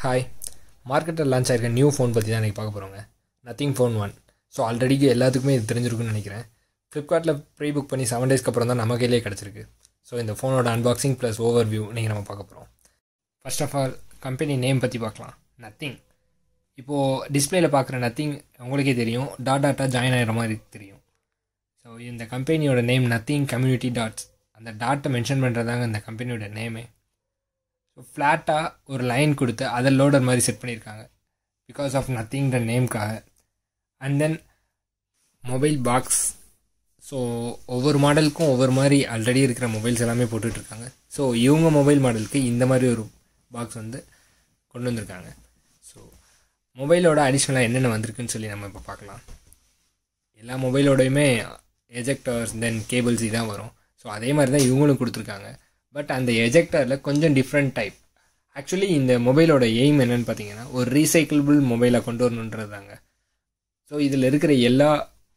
hi மார்க்கெட்டில் launch ஆயிருக்க new phone பற்றி தான் இன்றைக்கி பார்க்க போகிறோங்க nothing phone one so already எல்லாத்துக்குமே இது தெரிஞ்சிருக்குன்னு நினைக்கிறேன் ஃப்ளிப்கார்ட்டில் ப்ரீ புக் பண்ணி செவன் டேஸ்க்கு அப்புறம் தான் நம்ம கையிலே கிடச்சிருக்கு ஸோ இந்த ஃபோனோட அன்பாக்சிங் ப்ளஸ் ஓவர் வியூ நீங்கள் நம்ம பார்க்க போகிறோம் first of all company name பற்றி பார்க்கலாம் நத்திங் இப்போது டிஸ்பிளேல பார்க்குற நத்திங் உங்களுக்கே தெரியும் டாட் டாட்டாக ஜாயின் ஆகிற மாதிரி தெரியும் ஸோ இந்த கம்பெனியோட நேம் நத்திங் கம்யூனிட்டி டாட்ஸ் அந்த டாட்டை மென்ஷன் பண்ணுறதாங்க இந்த கம்பெனியோட நேமே ஸோ ஃப்ளாட்டாக ஒரு லைன் கொடுத்து அதை லோடர் மாதிரி செட் பண்ணியிருக்காங்க பிகாஸ் ஆஃப் நத்திங்கிற நேம்க்காக and then mobile box so ஒவ்வொரு மாடலுக்கும் ஒவ்வொரு மாதிரி ஆல்ரெடி இருக்கிற மொபைல்ஸ் எல்லாமே போட்டுட்ருக்காங்க ஸோ இவங்க மொபைல் மாடலுக்கு இந்த மாதிரி ஒரு பாக்ஸ் வந்து கொண்டு வந்திருக்காங்க ஸோ மொபைலோட அடிஷ்னலாக என்னென்ன வந்திருக்குன்னு சொல்லி நம்ம இப்போ பார்க்கலாம் எல்லா மொபைலோடையுமே எஜெக்டர்ஸ் தென் கேபிள்ஸ் இதான் வரும் ஸோ அதே மாதிரி தான் இவங்களும் கொடுத்துருக்காங்க பட் அந்த எஜெக்டரில் கொஞ்சம் டிஃப்ரெண்ட் டைப் ஆக்சுவலி இந்த மொபைலோட எய்ம் என்னன்னு பார்த்தீங்கன்னா ஒரு ரீசைக்கிளபிள் மொபைலை கொண்டு வரணுன்றது தாங்க ஸோ இதில் இருக்கிற எல்லா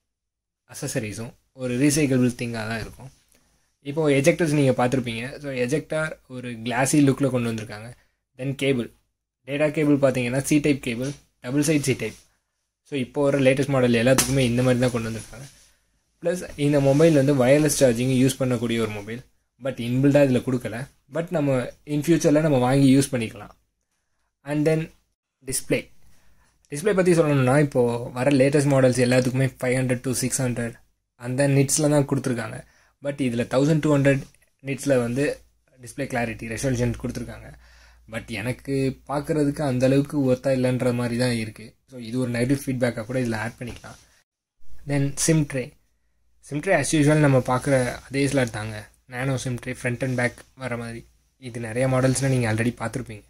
அசசரிஸும் ஒரு ரீசைக்கிளபிள் திங்காக தான் இருக்கும் இப்போது எஜெக்டர்ஸ் நீங்கள் பார்த்துருப்பீங்க ஸோ எஜெக்டார் ஒரு கிளாஸி லுக்கில் கொண்டு வந்திருக்காங்க தென் கேபிள் டேட்டா கேபிள் பார்த்தீங்கன்னா C type cable double side C type so இப்போ வர லேட்டஸ்ட் மாடல் எல்லாத்துக்குமே இந்த மாதிரி தான் கொண்டு வந்திருக்காங்க ப்ளஸ் இந்த மொபைல் வந்து வயர்லெஸ் சார்ஜிங் யூஸ் பண்ணக்கூடிய ஒரு மொபைல் பட் இன்பில்டாக இதில் கொடுக்கல பட் நம்ம இன் ஃபியூச்சரில் நம்ம வாங்கி யூஸ் பண்ணிக்கலாம் அண்ட் தென் டிஸ்பிளே டிஸ்பிளே பற்றி சொல்லணும்னா இப்போது வர லேட்டஸ்ட் மாடல்ஸ் எல்லாத்துக்குமே five hundred to six hundred அந்த நிட்ஸில் தான் கொடுத்துருக்காங்க பட் இதில் தௌசண்ட் டூ ஹண்ட்ரட் நிட்ஸில் வந்து டிஸ்பிளே கிளாரிட்டி ரெசல்யூஷன் கொடுத்துருக்காங்க பட் எனக்கு பார்க்குறதுக்கு அந்தளவுக்கு ஒர்த்தாக இல்லைன்ற மாதிரி தான் இருக்குது ஸோ இது ஒரு நெகட்டிவ் ஃபீட்பேக்காக கூட இதில் ஆட் பண்ணிக்கலாம் then sim tray sim tray as usual நம்ம பார்க்குற அதே ஸ்லாட் தாங்க nano sim tray front and back வர மாதிரி இது நிறைய மாடல்ஸ்னால் நீங்கள் ஆல்ரெடி பார்த்துருப்பீங்க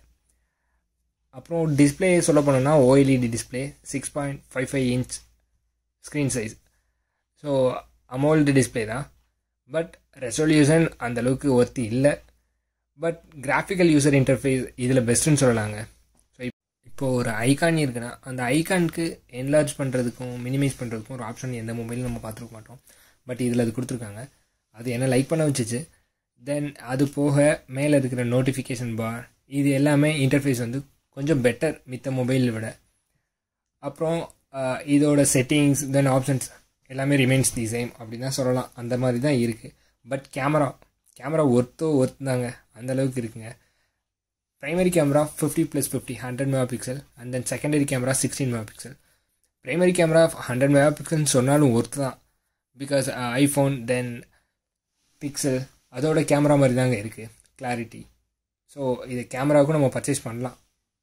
அப்புறம் டிஸ்பிளே சொல்ல போனோம்னா OLED display six point five five inch screen size so AMOLED display தான் பட் ரெசொல்யூஷன் அந்தளவுக்கு ஒர்த்தி இல்லை பட் கிராஃபிக்கல் யூசர் இன்டர்ஃபேஸ் இதில் பெஸ்ட்டுன்னு சொல்லலாங்க ஸோ இப்போது ஒரு ஐகான் இருக்குன்னா அந்த ஐகானுக்கு என்லார்ஜ் பண்ணுறதுக்கும் மினிமைஸ் பண்ணுறதுக்கும் ஒரு ஆப்ஷன் எந்த மொபைலும் நம்ம பார்த்துருக்க மாட்டோம் பட் இதில் அது கொடுத்துருக்காங்க அது என்ன லைக் பண்ண வச்சுச்சு தென் அது போக மேலே இருக்கிற நோட்டிஃபிகேஷன் பார் இது எல்லாமே இன்டர்ஃபேஸ் வந்து கொஞ்சம் பெட்டர் மித்த மொபைலை விட அப்புறம் இதோட செட்டிங்ஸ் தென் ஆப்ஷன்ஸ் எல்லாமே ரிமைன்ஸ் தி சேம் அப்படின்னு தான் சொல்லலாம் அந்த மாதிரி தான் இருக்குது பட் கேமரா கேமரா ஒர்த்தோ ஒர்த் தாங்க அந்தளவுக்கு இருக்குங்க primary camera fifty plus fifty hundred megapixel and then secondary camera sixteen megapixel primary camera hundred mega பிக்சல்னு சொன்னாலும் ஒர்த்து தான் பிகாஸ் ஐஃபோன் தென் பிக்சல் அதோட கேமரா மாதிரி தாங்க இருக்குது கிளாரிட்டி ஸோ இது கேமராவுக்கும் நம்ம பர்ச்சேஸ் பண்ணலாம்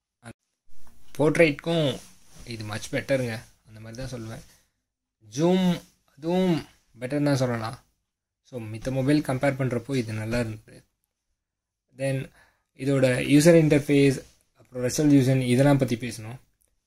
போர்ட்ரேட்க்கும் இது மச் பெட்டருங்க அந்த மாதிரி தான் சொல்லுவேன் ஜூம் அதுவும் பெட்டர் தான் சொல்லலாம் ஸோ மித்த மொபைல் கம்பேர் பண்ணுறப்போ இது நல்லா இருந்தது தென் இதோட யூசர் இன்டர்ஃபேஸ் அப்புறம் ரெசல்யூஷன் இதெல்லாம் பற்றி பேசணும்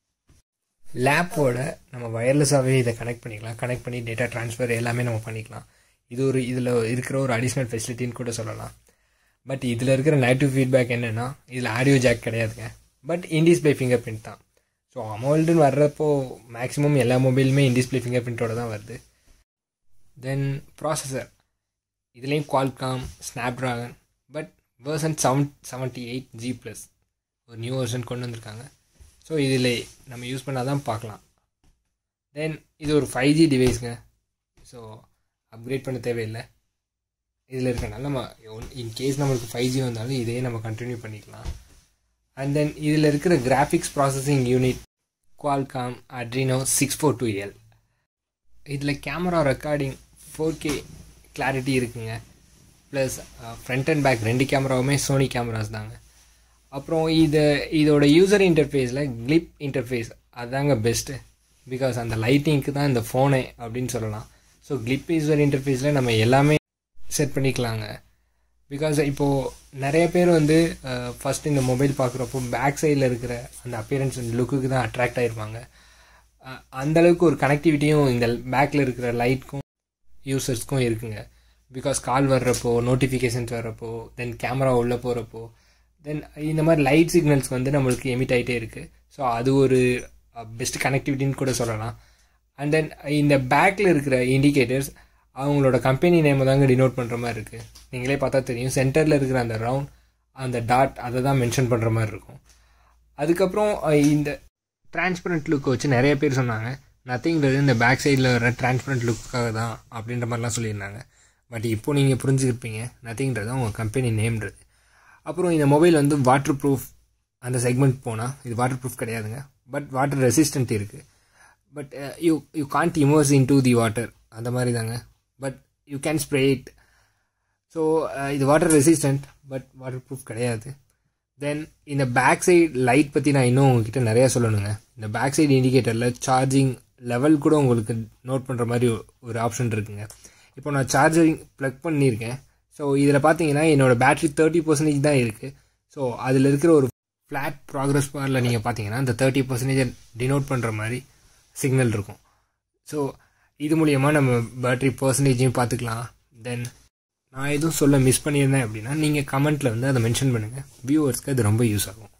லேப்போட நம்ம வயர்லெஸ்ஸாகவே இதை கனெக்ட் பண்ணிக்கலாம் கனெக்ட் பண்ணி டேட்டா ட்ரான்ஸ்ஃபர் எல்லாமே நம்ம பண்ணிக்கலாம் இது ஒரு இதில் இருக்கிற ஒரு அடிஷ்னல் ஃபெசிலிட்டின்னு கூட சொல்லலாம் பட் இதில் இருக்கிற நெகட்டிவ் ஃபீட்பேக் என்னென்னா இதில் ஆடியோ ஜாக் கிடையாதுங்க பட் இன்டிஸ்பிளே ஃபிங்கர் பிரிண்ட் தான் ஸோ அமௌல்டுன்னு வர்றப்போ மேக்ஸிமம் எல்லா மொபைலுமே இன்டிஸ்பிளே ஃபிங்கர் பிரிண்ட்டோட தான் வருது தென் ப்ராசஸர் இதுலேயும் Qualcomm Snapdragon but version seven seventy eight G plus ஒரு நியூ வெர்ஷன் கொண்டு வந்திருக்காங்க ஸோ இதில் நம்ம யூஸ் பண்ணால் தான் பார்க்கலாம் தென் இது ஒரு ஃபைவ் ஜி டிவைஸுங்க ஸோ அப்கிரேட் பண்ண தேவையில்லை இதில் இருக்கனால நம்ம இன்கேஸ் நம்மளுக்கு ஃபைவ் ஜி வந்தாலும் இதே நம்ம கண்டினியூ பண்ணிக்கலாம் அண்ட் தென் இதில் இருக்கிற graphics processing unit Qualcomm Adreno six four two L இதில் camera recording four K clarity இருக்குங்க ப்ளஸ் ஃப்ரண்ட் அண்ட் பேக் ரெண்டு கேமராவுமே சோனி கேமராஸ் தாங்க அப்புறம் இது இதோட யூசர் இன்டர்ஃபேஸில் கிளிப் இன்டர்ஃபேஸ் அதுதாங்க பெஸ்ட்டு பிகாஸ் அந்த லைட்டிங்க்கு தான் இந்த ஃபோனே அப்படின்னு சொல்லலாம் ஸோ கிளிப் யூசர் இன்டர்ஃபேஸில் நம்ம எல்லாமே செட் பண்ணிக்கலாங்க பிகாஸ் இப்போது நிறைய பேர் வந்து ஃபஸ்ட் இந்த மொபைல் பார்க்குறப்போ பேக் சைடில் இருக்கிற அந்த அப்பியரன்ஸ் லுக்குக்கு தான் அட்ராக்ட் ஆகிருப்பாங்க அந்தளவுக்கு ஒரு கனெக்டிவிட்டியும் இந்த பேக்கில் இருக்கிற லைட்க்கும் யூசர்ஸ்க்கும் இருக்குங்க பிகாஸ் கால் வர்றப்போ நோட்டிஃபிகேஷன்ஸ் வர்றப்போ தென் கேமரா உள்ளே போகிறப்போ தென் இந்த மாதிரி லைட் சிக்னல்ஸ் வந்து நம்மளுக்கு எமிட் ஆகிட்டே இருக்குது ஸோ அது ஒரு பெஸ்ட் கனெக்டிவிட்டின்னு கூட சொல்லலாம் அண்ட் தென் இந்த பேக்கில் இருக்கிற இண்டிகேட்டர்ஸ் அவங்களோட கம்பெனி நேமை தாங்க டினோட் பண்ணுற மாதிரி இருக்குது நீங்களே பார்த்தா தெரியும் சென்டரில் இருக்கிற அந்த ரவுண்ட் அந்த டாட் அதை தான் மென்ஷன் பண்ணுற மாதிரி இருக்கும் அதுக்கப்புறம் அஹ், இந்த டிரான்ஸ்பரண்ட் லுக்கை வச்சு நிறைய பேர் சொன்னாங்க நத்திங்கிறது இந்த பேக் சைடில் வர டிரான்ஸ்பரண்ட் லுக்காக தான் அப்படின்ற மாதிரிலாம் சொல்லியிருந்தாங்க பட் இப்போ நீங்கள் புரிஞ்சுக்கிருப்பீங்க நத்திங்கிறது உங்கள் கம்பெனி நேம்ன்றது அப்புறம் இந்த மொபைல் வந்து வாட்டர் ப்ரூஃப் அந்த செக்மெண்ட் போனால் இது வாட்டர் ப்ரூஃப் கிடையாதுங்க பட் வாட்டர் ரெசிஸ்டன்ட் இருக்குது but you you can't immerse into the water அந்த மாதிரி தாங்க but you can spray it so இது water resistant but waterproof கிடையாது தென் இந்த பேக் சைடு லைட் பற்றி நான் இன்னும் உங்ககிட்ட நிறையா சொல்லணுங்க இந்த பேக் சைடு இண்டிகேட்டரில் சார்ஜிங் லெவல் கூட உங்களுக்கு நோட் பண்ணுற மாதிரி ஒரு ஆப்ஷன் இருக்குங்க இப்போ நான் சார்ஜரிங் ப்ளக் பண்ணியிருக்கேன் ஸோ இதில் பார்த்தீங்கன்னா என்னோட பேட்டரி தேர்ட்டி பர்சன்டேஜ் தான் இருக்குது ஸோ அதில் இருக்கிற ஒரு ஃப்ளாட் ப்ராக்ரஸ் பாரில் நீங்கள் பார்த்தீங்கன்னா இந்த தேர்ட்டி பர்சன்டேஜை டினோட் பண்ணுற மாதிரி சிக்னல் இருக்கும் ஸோ இது மூலியமாக நம்ம பேட்டரி பர்சன்டேஜையும் பார்த்துக்கலாம் தென் நான் எதுவும் சொல்ல மிஸ் பண்ணியிருந்தேன் அப்படின்னா நீங்கள் கமெண்ட்டில் வந்து அதை மென்ஷன் பண்ணுங்கள் வியூவர்ஸ்க்கு அது ரொம்ப யூஸ் ஆகும்